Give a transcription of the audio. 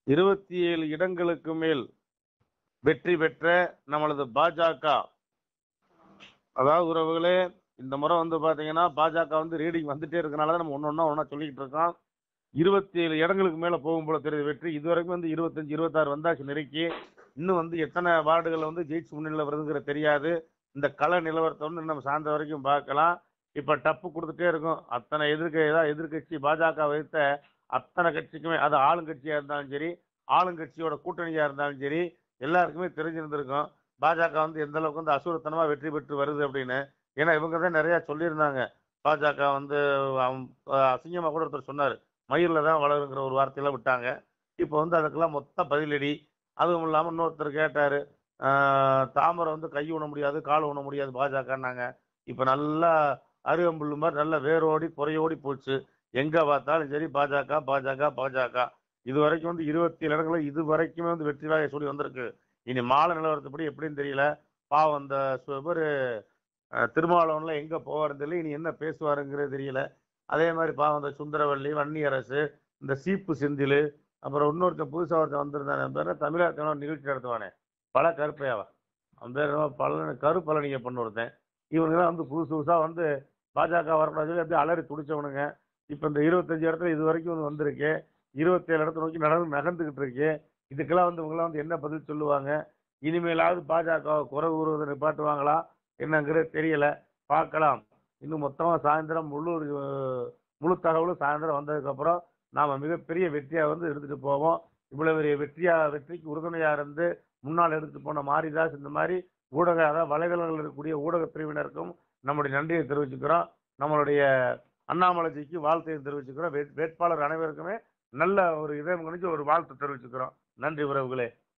இருபத்தி ஏழு இடங்களுக்கு மேல் வெற்றி பெற்ற நம்மளது பாஜக அதாவது உறவுகளே இந்த முறை வந்து பாத்தீங்கன்னா பாஜக வந்து ரீடிங் வந்துட்டே இருக்கனால தான் நம்ம ஒன்று ஒன்றா ஒன்றா சொல்லிக்கிட்டு இருக்கோம் இருபத்தி ஏழு இடங்களுக்கு மேல போகும் போல தெரியுது வெற்றி இது வரைக்கும் வந்து இருபத்தஞ்சு இருபத்தாறு வந்தாச்சு நெருக்கி இன்னும் வந்து எத்தனை வார்டுகள் வந்து ஜெயிச்சு முன்னிலை வருதுங்கிற தெரியாது இந்த கள நிலவரத்தை வந்து நம்ம சாயந்தரம் வரைக்கும் பார்க்கலாம் இப்ப டப்பு கொடுத்துட்டே இருக்கும் அத்தனை எதிர்க்க ஏதாவது எதிர்க்கட்சி பாஜக வைத்த அத்தனை கட்சிக்குமே அது ஆளுங்கட்சியா இருந்தாலும் சரி ஆளுங்கட்சியோட கூட்டணியா இருந்தாலும் சரி எல்லாருக்குமே தெரிஞ்சிருந்திருக்கும் பாஜக வந்து எந்த அளவுக்கு வந்து அசுரத்தனமா வெற்றி பெற்று வருது அப்படின்னு ஏன்னா இவங்க தான் நிறைய சொல்லியிருந்தாங்க பாஜக வந்து அவன், அஹ், அசிங்கமா கூட ஒருத்தர் சொன்னாரு மயிரில் தான் வளருங்கிற ஒரு வார்த்தையெல்லாம் விட்டாங்க இப்போ வந்து அதுக்கெல்லாம் மொத்த பதிலடி அதுவும் இல்லாமல் இன்னொருத்தர் கேட்டாரு ஆஹ், தாமரை வந்து கை ஊன முடியாது கால் ஊன முடியாது பாஜகன்னாங்க இப்போ நல்லா அருகம்புல்லு மாதிரி நல்லா வேரோடி குறையோடி போச்சு எங்க பார்த்தாலும் சரி பாஜக பாஜக பாஜக இது வரைக்கும் வந்து இருபத்தி ஏழு இடங்களில் இது வரைக்குமே வந்து வெற்றி வாகை சொல்லி வந்திருக்கு இனி மாலை நிலவரத்துப்படி எப்படின்னு தெரியல பாவம் அந்த சு- இவரு அஹ், திருமாவளவன்ல எங்க போவாருன்னு தெரியல இனி என்ன பேசுவாருங்கிறது தெரியல அதே மாதிரி பாவம் அந்த சுந்தரவல்லி வன்னியரசு இந்த சீப்பு செந்தில் அப்புறம் இன்னொருத்தன் புதுசா ஒருத்தன் வந்திருந்தானே அவன் பேர் தமிழகத்தின ஒரு நிகழ்ச்சி நடத்துவானே பல கருப்பையாவா அவன் பேர் என்னமோ பழனி கருப்பழனிய பண்ண ஒருத்தன் இவனுங்கெல்லாம் வந்து புதுசு புதுசா வந்து பாஜக வரக்கூடாது சொல்லி அப்படியே அலறி துடிச்சவனுங்க இப்ப இந்த இருபத்தஞ்சு இடத்துல இது வரைக்கும் வந்து வந்திருக்கு இருபத்தேழு இடத்த நோக்கி நடந்து நகர்ந்துகிட்டு இருக்கு இதுக்கெல்லாம் வந்து இவங்கெல்லாம் வந்து என்ன பதில் சொல்லுவாங்க இனிமேலாவது பாஜக குறை கூறுவதை நிப்பாட்டுவாங்களா என்னங்கிறது தெரியல பார்க்கலாம் இன்னும் மொத்தமா சாயந்தரம் முழு அஹ், முழு தகவலும் சாயந்தரம் வந்ததுக்கப்புறம் நாம மிகப்பெரிய வெற்றியா வந்து எடுத்துட்டு போவோம் இவ்வளவு பெரிய வெற்றியா வெற்றிக்கு உறுதுணையா இருந்து முன்னால் எடுத்து போன மாரிதாஸ் இந்த மாதிரி ஊடக அதாவது வலைதளங்கள் இருக்கக்கூடிய ஊடக பிரிவினருக்கும் நம்முடைய நன்றியை தெரிவிச்சுக்கிறோம் நம்மளுடைய அண்ணாமலைஜிக்கு வாழ்த்தையை தெரிவிச்சுக்கிறோம் வேட்- வேட்பாளர் அனைவருக்குமே நல்ல ஒரு இதயம் கணிச்சு ஒரு வாழ்த்து தெரிவிச்சுக்கிறோம் நன்றி உறவுகளே